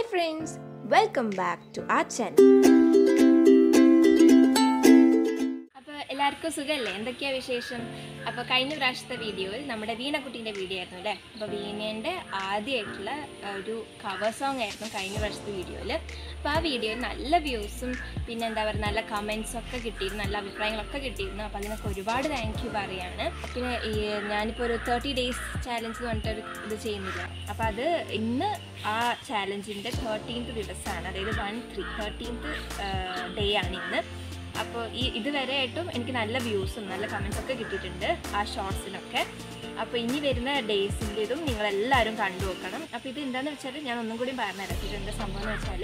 friends welcome back to a channel അപ്പോൾ എല്ലാവർക്കും സുഖമല്ലേ എന്തൊക്കെയാ വിശേഷം അപ്പോൾ കഴിഞ്ഞ പ്രാവശ്യത്തെ വീഡിയോയിൽ നമ്മുടെ വീണക്കുട്ടീൻ്റെ വീഡിയോ ആയിരുന്നു അല്ലേ അപ്പോൾ വീണേൻ്റെ ആദ്യമായിട്ടുള്ള ആ, ഒരു കവർ സോങ് ആയിരുന്നു കഴിഞ്ഞ പ്രാവശ്യത്തെ വീഡിയോയിൽ അപ്പോൾ ആ വീഡിയോയിൽ നല്ല വ്യൂസും പിന്നെ എന്താ പറയുക നല്ല കമൻസും ഒക്കെ കിട്ടിയിരുന്നു നല്ല അഭിപ്രായങ്ങളൊക്കെ കിട്ടിയിരുന്നു അപ്പോൾ അതിനൊക്കെ ഒരുപാട് താങ്ക് യു പറയാണ് പിന്നെ ഈ ഞാനിപ്പോൾ ഒരു തേർട്ടി ഡേയ്സ് ചാലഞ്ച് എന്ന് പറഞ്ഞിട്ടൊരു ഇത് ചെയ്യുന്നില്ല അപ്പോൾ അത് ഇന്ന് ആ ചാലഞ്ചിൻ്റെ തേർട്ടീൻത്ത് ദിവസമാണ് അതായത് വൺ ത്രീ തേർട്ടീൻത്ത് ഡേ ആണ് ഇന്ന് അപ്പോൾ ഈ ഇതുവരെ ആയിട്ടും എനിക്ക് നല്ല വ്യൂസും നല്ല കമൻസ് ഒക്കെ കിട്ടിയിട്ടുണ്ട് ആ ഷോർട്സിനൊക്കെ അപ്പോൾ ഇനി വരുന്ന ഡേയ്സിൻ്റെതും നിങ്ങളെല്ലാവരും കണ്ടു നോക്കണം അപ്പോൾ ഇത് എന്താണെന്ന് വെച്ചാൽ ഞാൻ ഒന്നും കൂടി പറഞ്ഞുതരാം ഇത് എന്താ സംഭവം എന്ന് വെച്ചാൽ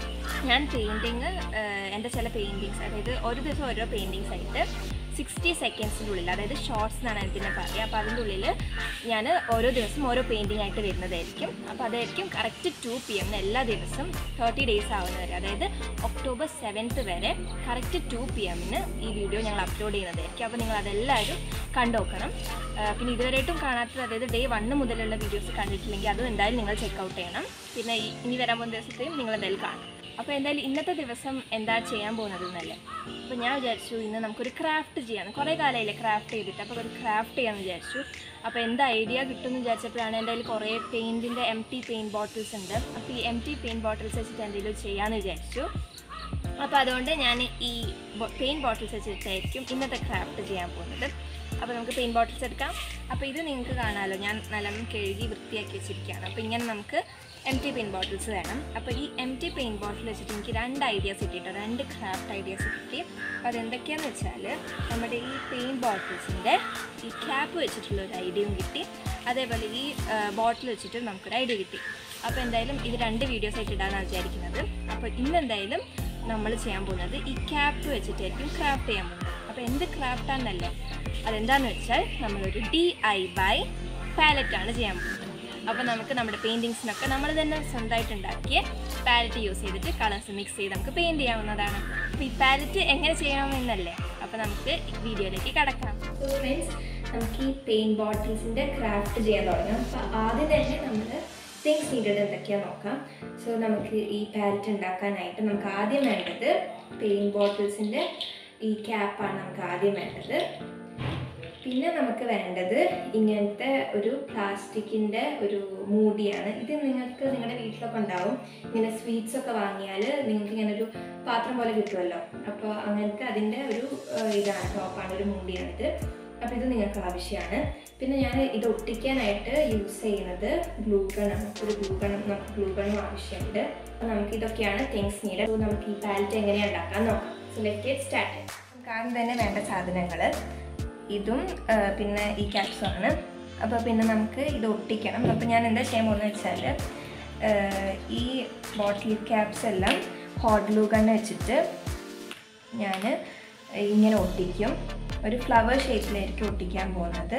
ഞാൻ പെയിൻറ്റിങ് എൻ്റെ ചില പെയിൻറ്റിങ്സ് അതായത് ഒരു ദിവസം ഓരോ പെയിൻറ്റിങ്സ് ആയിട്ട് സിക്സ്റ്റി സെക്കൻഡ്സിൻ്റെ ഉള്ളിൽ അതായത് ഷോർട്സ് എന്നാണ് ഇതിനെ പറയുക അപ്പോൾ അതിൻ്റെ ഉള്ളിൽ ഞാൻ ഓരോ ദിവസം ഓരോ പെയിൻറ്റിംഗ് ആയിട്ട് വരുന്നതായിരിക്കും അപ്പോൾ അതായിരിക്കും കറക്റ്റ് ടു പി എമ്മിന് എല്ലാ ദിവസവും തേർട്ടി ഡേയ്സ് ആവുന്ന വരെ അതായത് ഒക്ടോബർ സെവൻത്ത് വരെ കറക്റ്റ് ടു പി എമ്മിന് ഈ വീഡിയോ ഞങ്ങൾ അപ്ലോഡ് ചെയ്യുന്നതായിരിക്കും അപ്പോൾ നിങ്ങൾ അതെല്ലാവരും കണ്ടു നോക്കണം ആ, പിന്നെ ഇതുവരെയായിട്ടും കാണാത്തത് അതായത് ഡേ വണ്ണ് മുതലുള്ള വീഡിയോസ് കണ്ടിട്ടില്ലെങ്കിൽ അതും എന്തായാലും നിങ്ങൾ ചെക്കൗട്ട് ചെയ്യണം പിന്നെ ഈ- ഇനി വരാൻ പോകുന്ന ദിവസത്തെയും നിങ്ങൾ എന്തായാലും കാണും അപ്പോൾ എന്തായാലും ഇന്നത്തെ ദിവസം എന്താ ചെയ്യാൻ പോകുന്നത് എന്നല്ലേ അപ്പോൾ ഞാൻ വിചാരിച്ചു ഇന്ന് നമുക്കൊരു ക്രാഫ്റ്റ് ചെയ്യാം കുറേ കാലമായില്ലേ ക്രാഫ്റ്റ് ചെയ്തിട്ട് അപ്പോൾ ഒരു ക്രാഫ്റ്റ് ചെയ്യാമെന്ന് വിചാരിച്ചു അപ്പോൾ എന്താ ഐഡിയ കിട്ടുമെന്ന് വിചാരിച്ചപ്പോഴാണ് എൻ്റെ കയ്യിൽ കുറേ പെയിൻറ്റിൻ്റെ എം ടി പെയിൻറ്റ് ബോട്ടിൽസ് ഉണ്ട് അപ്പോൾ ഈ എം ടി പെയിൻറ്റ് ബോട്ടിൽസ് വെച്ചിട്ട് എന്തെങ്കിലും ചെയ്യാമെന്ന് വിചാരിച്ചു അപ്പോൾ അതുകൊണ്ട് ഞാൻ ഈ പെയിൻറ്റ് ബോട്ടിൽസ് വെച്ചിട്ടായിരിക്കും ഇന്നത്തെ ക്രാഫ്റ്റ് ചെയ്യാൻ പോകുന്നത് അപ്പോൾ നമുക്ക് പെയിൻറ്റ് ബോട്ടിൽസ് എടുക്കാം അപ്പോൾ ഇത് നിങ്ങൾക്ക് കാണാമല്ലോ ഞാൻ നല്ലോണം കഴുകി വൃത്തിയാക്കി വെച്ചിരിക്കുകയാണ് അപ്പോൾ ഇങ്ങനെ നമുക്ക് എം ടി പെയിൻറ്റ് ബോട്ടിൽസ് വേണം അപ്പോൾ ഈ എം ടി പെയിൻറ്റ് ബോട്ടിൽ വെച്ചിട്ട് എനിക്ക് രണ്ട് ഐഡിയാസ് കിട്ടിയിട്ടോ രണ്ട് ക്രാഫ്റ്റ് ഐഡിയാസ് കിട്ടി അപ്പോൾ അതെന്തൊക്കെയാണെന്ന് വെച്ചാൽ നമ്മുടെ ഈ പെയിൻറ്റ് ബോട്ടിൽസിൻ്റെ ഈ ക്യാപ്പ് വെച്ചിട്ടുള്ള ഒരു ഐഡിയയും കിട്ടി അതേപോലെ ഈ ബോട്ടിൽ വെച്ചിട്ട് നമുക്കൊരു ഐഡിയ കിട്ടി അപ്പോൾ എന്തായാലും ഇത് രണ്ട് വീഡിയോസ് ആയിട്ട് ഇടാനാണ് വിചാരിക്കുന്നത് അപ്പോൾ ഇന്ന് എന്തായാലും നമ്മൾ ചെയ്യാൻ പോകുന്നത് ഈ ക്യാപ്പ് വെച്ചിട്ടായിരിക്കും ക്രാഫ്റ്റ് ചെയ്യാൻ പോകുന്നത് അപ്പോൾ എന്ത് ക്രാഫ്റ്റാണെന്നല്ലേ അതെന്താണെന്ന് വെച്ചാൽ നമ്മളൊരു ഡി ഐ ബൈ പാലറ്റാണ് ചെയ്യാൻ പോകുന്നത് അപ്പോൾ നമുക്ക് നമ്മുടെ പെയിൻറ്റിങ്സിനൊക്കെ നമ്മൾ തന്നെ സ്വന്തമായിട്ട് ഉണ്ടാക്കിയ പാലറ്റ് യൂസ് ചെയ്തിട്ട് കളേഴ്സ് മിക്സ് ചെയ്ത് നമുക്ക് പെയിൻറ് ചെയ്യാവുന്നതാണ് അപ്പോൾ ഈ പാലറ്റ് എങ്ങനെ ചെയ്യണമെന്നല്ലേ അപ്പോൾ നമുക്ക് വീഡിയോയിലേക്ക് കടക്കാം സോ ഫ്രണ്ട്സ് നമുക്ക് ഈ പെയിൻറ്റ് ബോട്ടിൽസിൻ്റെ ക്രാഫ്റ്റ് ചെയ്യാൻ തുടങ്ങാം അപ്പോൾ ആദ്യം തന്നെ നമ്മൾ തിങ്സ് നീഡഡ് എന്തൊക്കെയാണെന്ന് നോക്കാം സോ നമുക്ക് ഈ പാലറ്റ് ഉണ്ടാക്കാനായിട്ട് നമുക്ക് ആദ്യം വേണ്ടത് പെയിൻറ്റ് ബോട്ടിൽസിൻ്റെ ഈ ക്യാപ്പാണ് നമുക്ക് ആദ്യം വേണ്ടത് പിന്നെ നമുക്ക് വേണ്ടത് ഇങ്ങനത്തെ ഒരു പ്ലാസ്റ്റിക്കിൻ്റെ ഒരു മൂടിയാണ് ഇത് നിങ്ങൾക്ക് നിങ്ങളുടെ വീട്ടിലൊക്കെ ഉണ്ടാവും ഇങ്ങനെ സ്വീറ്റ്സ് ഒക്കെ വാങ്ങിയാൽ നിങ്ങൾക്ക് ഇങ്ങനെ ഒരു പാത്രം പോലെ കിട്ടുമല്ലോ അപ്പോൾ അങ്ങനത്തെ അതിൻ്റെ ഒരു ഏഹ്, ഇതാണ് ടോപ്പാണ് ഒരു മൂടിയാണിത് അപ്പോൾ ഇത് നിങ്ങൾക്ക് ആവശ്യമാണ് പിന്നെ ഞാൻ ഇത് ഒട്ടിക്കാനായിട്ട് യൂസ് ചെയ്യുന്നത് ഗ്ലൂ ഗണ്ണാണ് ഒരു ഗ്ലൂ ഗൺ നമുക്ക് ഗ്ലൂ ഗണ്ണും ആവശ്യമുണ്ട് അപ്പോൾ നമുക്ക് ഇതൊക്കെയാണ് തിങ്സ് നീഡ് അപ്പോൾ നമുക്ക് ഈ പാലറ്റ് എങ്ങനെയാണ് ഉണ്ടാക്കാൻ നോക്കാം സോ ലെറ്റ് ഗെറ്റ് സ്റ്റാർട്ട് നമുക്ക് ആദ്യം തന്നെ വേണ്ട സാധനങ്ങൾ ഇതും ആ, പിന്നെ ഈ ക്യാപ്സും ആണ് അപ്പോൾ പിന്നെ നമുക്ക് ഇത് ഒട്ടിക്കണം അപ്പോൾ ഞാൻ എന്താ ചെയ്യാൻ പോകുന്നത് വെച്ചാൽ ആ, ഈ ബോട്ടിൽ ക്യാപ്സ് എല്ലാം ഹോട്ട് ഗ്ലൂ ഗണ്ണ് വെച്ചിട്ട് ഞാൻ ഇങ്ങനെ ഒട്ടിക്കും ഒരു ഫ്ലവർ ഷേപ്പിലായിരിക്കും ഒട്ടിക്കാൻ പോകുന്നത്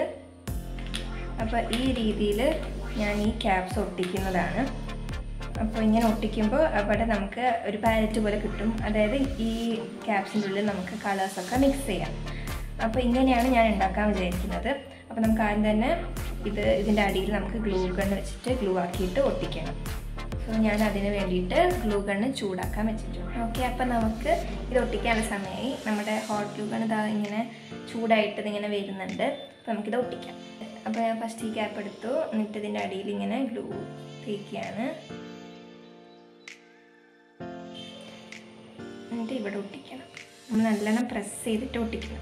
അപ്പോൾ ഈ രീതിയിൽ ഞാൻ ഈ ക്യാപ്സ് ഒട്ടിക്കുന്നതാണ് അപ്പോൾ ഇങ്ങനെ ഒട്ടിക്കുമ്പോൾ അവിടെ നമുക്ക് ഒരു പാലറ്റ് പോലെ കിട്ടും അതായത് ഈ ക്യാപ്സിൻ്റെ ഉള്ളിൽ നമുക്ക് കളേഴ്സൊക്കെ മിക്സ് ചെയ്യാം അപ്പോൾ ഇങ്ങനെയാണ് ഞാൻ ഉണ്ടാക്കാൻ വിചാരിക്കുന്നത് അപ്പോൾ നമുക്ക് ആദ്യം തന്നെ ഇത് ഇതിൻ്റെ അടിയിൽ നമുക്ക് ഗ്ലൂ ഗണ്ണ് വെച്ചിട്ട് ഗ്ലൂ ആക്കിയിട്ട് ഒട്ടിക്കണം സോ ഞാൻ അതിന് വേണ്ടിയിട്ട് ഗ്ലൂ ഗണ്ണ് ചൂടാക്കാൻ വെച്ചിട്ടുണ്ട് ഓക്കെ അപ്പോൾ നമുക്ക് ഇത് ഒട്ടിക്കാനുള്ള സമയമായി നമ്മുടെ ഹോട്ട് ഗ്ലൂ ഗണ്ണ് ഇതാ ഇങ്ങനെ ചൂടായിട്ട് ഇതിങ്ങനെ വരുന്നുണ്ട് അപ്പോൾ നമുക്കിത് ഒട്ടിക്കാം അപ്പോൾ ഞാൻ ഫസ്റ്റ് ഈ ക്യാപ്പ് എടുത്തു എന്നിട്ട് ഇതിൻ്റെ അടിയിൽ ഇങ്ങനെ ഗ്ലൂ തേക്കുകയാണ് എന്നിട്ട് ഇവിടെ ഒട്ടിക്കണം നമ്മൾ നല്ലോണം പ്രസ് ചെയ്തിട്ട് ഒട്ടിക്കണം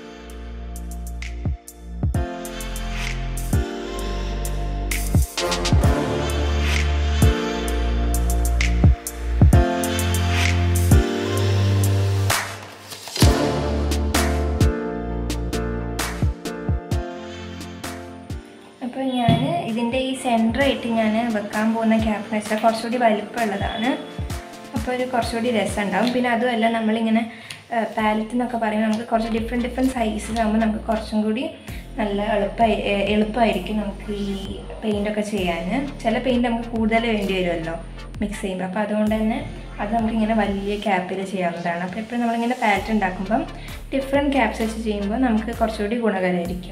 അപ്പോൾ ഞാൻ ഇതിൻ്റെ ഈ സെൻറ്ററായിട്ട് ഞാൻ വെക്കാൻ പോകുന്ന ക്യാപ്പ് വെച്ചാൽ കുറച്ചുകൂടി വലിപ്പമുള്ളതാണ് അപ്പോൾ ഒരു കുറച്ചുകൂടി രസം ഉണ്ടാവും പിന്നെ അതുമല്ല നമ്മളിങ്ങനെ പാലറ്റ് എന്നൊക്കെ പറയുമ്പോൾ നമുക്ക് കുറച്ച് ഡിഫറെൻറ്റ് ഡിഫറെൻറ്റ് സൈസസ് ആകുമ്പോൾ നമുക്ക് കുറച്ചും കൂടി നല്ല എളുപ്പമായി എ- എളുപ്പമായിരിക്കും നമുക്ക് ഈ പെയിൻ്റൊക്കെ ചെയ്യാൻ ചില പെയിൻറ്റ് നമുക്ക് കൂടുതൽ വേണ്ടി വരുമല്ലോ മിക്സ് ചെയ്യുമ്പോൾ അപ്പോൾ അതുകൊണ്ട് തന്നെ അത് നമുക്കിങ്ങനെ വലിയ ക്യാപ്പിൽ ചെയ്യാവുന്നതാണ് അപ്പോൾ എപ്പോഴും നമ്മളിങ്ങനെ പാലറ്റ് ഉണ്ടാക്കുമ്പം ഡിഫറെൻറ്റ് ക്യാപ്സ് വെച്ച് ചെയ്യുമ്പോൾ നമുക്ക് കുറച്ചുകൂടി ഗുണകരമായിരിക്കും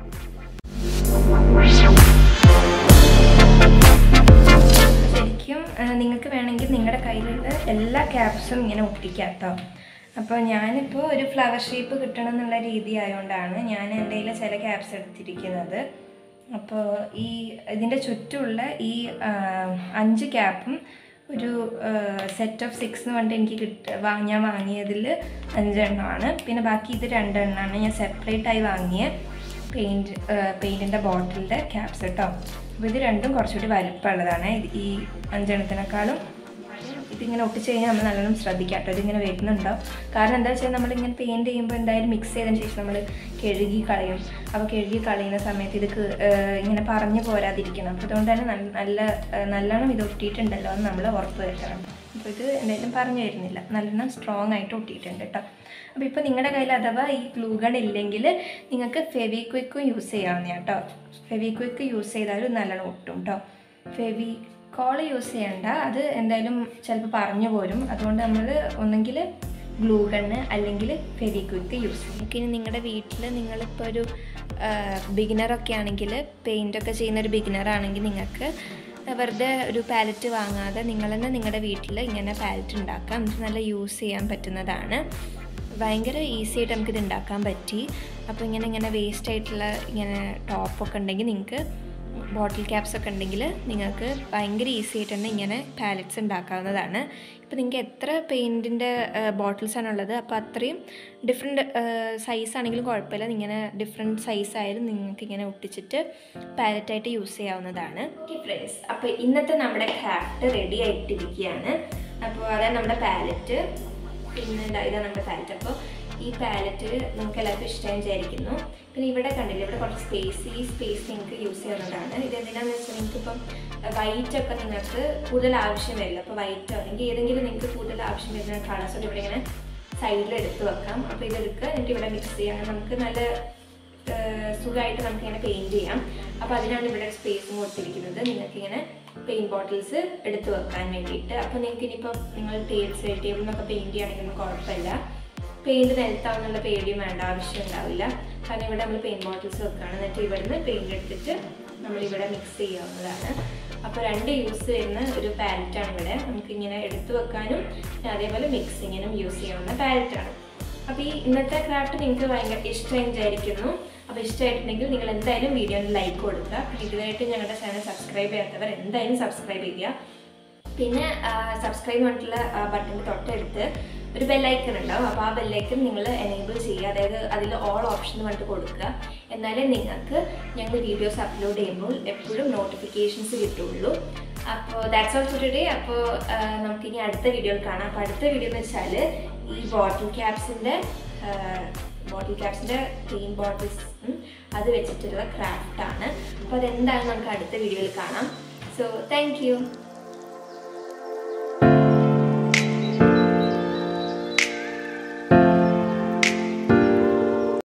ശരിക്കും ആ, നിങ്ങൾക്ക് നിങ്ങൾക്ക് വേണമെങ്കിൽ നിങ്ങളുടെ കയ്യിലുള്ള എല്ലാ ക്യാപ്സും ഇങ്ങനെ ഒട്ടിക്കാം കേട്ടോ അപ്പോൾ ഞാനിപ്പോൾ ഒരു ഫ്ലവർ ഷേപ്പ് കിട്ടണം എന്നുള്ള രീതി ആയതുകൊണ്ടാണ് ഞാൻ എൻ്റെ കയ്യിൽ ചില ക്യാപ്സ് എടുത്തിരിക്കുന്നത് അപ്പോൾ ഈ ഇതിൻ്റെ ചുറ്റുമുള്ള ഈ ആ, അഞ്ച് ക്യാപ്പും ഒരു സെറ്റ് ഓഫ് സിക്സ് എന്ന് പറഞ്ഞിട്ട് എനിക്ക് കിട്ട വാ- ഞാൻ വാങ്ങിയതിൽ അഞ്ചെണ്ണമാണ് പിന്നെ ബാക്കി ഇത് രണ്ടെണ്ണമാണ് ഞാൻ സെപ്പറേറ്റ് ആയി വാങ്ങിയ പെയിൻറ്റ് പെയിൻറ്റിൻ്റെ ബോട്ടിലിൻ്റെ ക്യാപ്സ് കേട്ടോ അപ്പോൾ ഇത് രണ്ടും കുറച്ചുകൂടി വലുപ്പമുള്ളതാണ് ഇത് ഈ അഞ്ചെണ്ണത്തിനേക്കാളും ഇതിങ്ങനെ ഒട്ടിച്ച് കഴിഞ്ഞാൽ നമ്മൾ നല്ലോണം ശ്രദ്ധിക്കാം കേട്ടോ ഇതിങ്ങനെ വരുന്നുണ്ടാവും കാരണം എന്താ വെച്ചാൽ നമ്മളിങ്ങനെ പെയിൻറ്റ് ചെയ്യുമ്പോൾ എന്തായാലും മിക്സ് ചെയ്തതിന് ശേഷം നമ്മൾ കഴുകി കളയും അപ്പോൾ കഴുകി കളയുന്ന സമയത്ത് ഇത് ക- ഏഹ് ഇങ്ങനെ പറഞ്ഞു പോരാതിരിക്കണം അപ്പോൾ അതുകൊണ്ട് തന്നെ നല്ല നല്ല ഏഹ് നല്ലോണം ഇത് ഒട്ടിയിട്ടുണ്ടല്ലോ എന്ന് നമ്മൾ ഉറപ്പ് വരുത്തണം അപ്പോൾ ഇത് എന്തായാലും പറഞ്ഞു തരുന്നില്ല നല്ലോണം സ്ട്രോങ് ആയിട്ട് ഒട്ടിയിട്ടുണ്ട് കേട്ടോ അപ്പോൾ ഇപ്പോൾ നിങ്ങളുടെ കയ്യിൽ അഥവാ ഈ ഗ്ലൂഗൺ ഇല്ലെങ്കിൽ നിങ്ങൾക്ക് ഫെവിക്വിക്കും യൂസ് ചെയ്യാവുന്ന കേട്ടോ ഫെവിക്വിക്ക് യൂസ് ചെയ്താലും നല്ലോണം ഒട്ടും കേട്ടോ ഫെവി കോള് യൂസ് ചെയ്യണ്ട അത് എന്തായാലും ചിലപ്പോൾ പറഞ്ഞു പോരും അതുകൊണ്ട് നമ്മൾ ഒന്നെങ്കിൽ ഗ്ലൂ ഗണ്ണ് അല്ലെങ്കിൽ ഫെവിക്വിക്ക് യൂസ് ചെയ്യും ഇനി നിങ്ങളുടെ വീട്ടിൽ നിങ്ങളിപ്പോൾ ഒരു ബിഗിനറൊക്കെ ആണെങ്കിൽ പെയിൻ്റൊക്കെ ചെയ്യുന്ന ഒരു ബിഗിനർ ആണെങ്കിൽ നിങ്ങൾക്ക് വെറുതെ ഒരു പാലറ്റ് വാങ്ങാതെ നിങ്ങൾ തന്നെ നിങ്ങളുടെ വീട്ടിൽ ഇങ്ങനെ പാലറ്റ് ഉണ്ടാക്കാം ഇത് നല്ല യൂസ് ചെയ്യാൻ പറ്റുന്നതാണ് ഭയങ്കര ഈസി ആയിട്ട് നമുക്കിത് ഉണ്ടാക്കാൻ പറ്റി അപ്പോൾ ഇങ്ങനെ ഇങ്ങനെ വേസ്റ്റ് ആയിട്ടുള്ള ഇങ്ങനെ ടോപ്പൊക്കെ ഉണ്ടെങ്കിൽ നിങ്ങൾക്ക് ബോട്ടിൽ ക്യാപ്സ് ഒക്കെ ഉണ്ടെങ്കിൽ നിങ്ങൾക്ക് ഭയങ്കര ഈസി ആയിട്ട് തന്നെ ഇങ്ങനെ പാലറ്റ്സ് ഉണ്ടാക്കാവുന്നതാണ് ഇപ്പോൾ നിങ്ങൾക്ക് എത്ര പെയിൻറ്റിൻ്റെ ബോട്ടിൽസ് ആണുള്ളത് അപ്പോൾ അത്രയും ഡിഫറെൻറ്റ് സൈസ് ആണെങ്കിലും കുഴപ്പമില്ല ഇങ്ങനെ ഡിഫറെൻറ്റ് സൈസ് ആയാലും നിങ്ങൾക്ക് ഇങ്ങനെ ഒട്ടിച്ചിട്ട് പാലറ്റായിട്ട് യൂസ് ചെയ്യാവുന്നതാണ് ഓക്കെ ഫ്രണ്ട്സ് അപ്പോൾ ഇന്നത്തെ നമ്മുടെ ക്രാഫ്റ്റ് റെഡി ആയിട്ടിരിക്കുകയാണ് അപ്പോൾ അതാണ് നമ്മുടെ പാലറ്റ് പിന്നെ ഇതാ ഇതാണ് നമ്മുടെ പാലറ്റ് അപ്പോൾ ഈ പാലറ്റ് നിങ്ങൾക്ക് എല്ലാവർക്കും ഇഷ്ടമായി വിചാരിക്കുന്നു പിന്നെ ഇവിടെ കണ്ടില്ല ഇവിടെ കുറച്ച് സ്പേസ് ഈ സ്പേസ് നിങ്ങൾക്ക് യൂസ് ചെയ്യുന്നതാണ് ഇത് എന്തിനാന്ന് വെച്ചാൽ നിങ്ങൾക്ക് ഇപ്പം വൈറ്റ് ഒക്കെ നിങ്ങൾക്ക് കൂടുതൽ ആവശ്യം വരില്ല അപ്പോൾ വൈറ്റോ അല്ലെങ്കിൽ ഏതെങ്കിലും നിങ്ങൾക്ക് കൂടുതൽ ആവശ്യം വരുന്ന കളേഴ്സ് ഇവിടെ ഇങ്ങനെ സൈഡിൽ എടുത്ത് വെക്കാം അപ്പോൾ ഇതെടുക്കുക എന്നിട്ട് ഇവിടെ മിക്സ് ചെയ്യാം അങ്ങനെ നമുക്ക് നല്ല സുഖമായിട്ട് നമുക്ക് ഇങ്ങനെ പെയിൻറ് ചെയ്യാം അപ്പോൾ അതിനാണ് ഇവിടെ സ്പേസും കൊടുത്തിരിക്കുന്നത് നിങ്ങൾക്ക് ഇങ്ങനെ പെയിൻറ് ബോട്ടിൽസ് എടുത്ത് വെക്കാൻ വേണ്ടിയിട്ട് അപ്പോൾ നിങ്ങൾക്ക് ഇനിയിപ്പോൾ നിങ്ങൾ ടേബിൾ സൈഡ് ടേബിളിനൊക്കെ പെയിൻറ് ചെയ്യുകയാണെങ്കിലും കുഴപ്പമില്ല പെയിൻറ് നിലത്താവുന്നുള്ള പേടിയും വേണ്ട ആവശ്യം ഉണ്ടാവില്ല കാരണം ഇവിടെ നമ്മൾ പെയിൻറ് ബോട്ടിൽസ് വെക്കുകയാണ് എന്നിട്ട് ഇവിടുന്ന് പെയിൻറ് എടുത്തിട്ട് നമ്മളിവിടെ മിക്സ് ചെയ്യാവുന്നതാണ് അപ്പോൾ രണ്ട് യൂസ് ചെയ്യുന്ന ഒരു പാലറ്റാണ് ഇവിടെ നമുക്ക് ഇങ്ങനെ എടുത്തു വെക്കാനും പിന്നെ അതേപോലെ മിക്സിങ്ങിനും യൂസ് ചെയ്യാവുന്ന പാലറ്റാണ് അപ്പോൾ ഈ ഇന്നത്തെ ക്രാഫ്റ്റ് നിങ്ങൾക്ക് ഭയങ്കര ഇഷ്ടമായി വിചാരിക്കുന്നു അപ്പോൾ ഇഷ്ടമായിട്ടുണ്ടെങ്കിൽ നിങ്ങൾ എന്തായാലും വീഡിയോന് ലൈക്ക് കൊടുക്കുക പിന്നെ ഇതുവരെയായിട്ട് ഞങ്ങളുടെ ചാനൽ സബ്സ്ക്രൈബ് ചെയ്യാത്തവർ എന്തായാലും സബ്സ്ക്രൈബ് ചെയ്യുക പിന്നെ സബ്സ്ക്രൈബ് പറഞ്ഞിട്ടുള്ള ബട്ടൻ്റെ തൊട്ടടുത്ത് ഒരു ബെല്ലൈക്കൺ ഉണ്ടാവും അപ്പോൾ ആ ബെല്ലൈക്കൺ നിങ്ങൾ എനേബിൾ ചെയ്യുക അതായത് അതിൽ ഓൾ ഓപ്ഷൻ പറഞ്ഞിട്ട് കൊടുക്കുക എന്നാലേ നിങ്ങൾക്ക് ഞങ്ങൾ വീഡിയോസ് അപ്ലോഡ് ചെയ്യുമ്പോൾ എപ്പോഴും നോട്ടിഫിക്കേഷൻസ് കിട്ടുള്ളൂ അപ്പോൾ ദാറ്റ്സ് ഓൾ ഫോർ ടുഡേ അപ്പോൾ നമുക്കിനി അടുത്ത വീഡിയോയിൽ കാണാം അപ്പോൾ അടുത്ത വീഡിയോ എന്ന് വെച്ചാൽ ഈ ബോട്ടിൽ ക്യാപ്സിൻ്റെ ബോട്ടിൽ ക്യാപ്സിൻ്റെ ക്ലീൻ ബോട്ടിൽസ് അത് വെച്ചിട്ടുള്ള ക്രാഫ്റ്റാണ് അപ്പോൾ അതെന്താണ് നമുക്ക് അടുത്ത വീഡിയോയിൽ കാണാം സോ താങ്ക് യു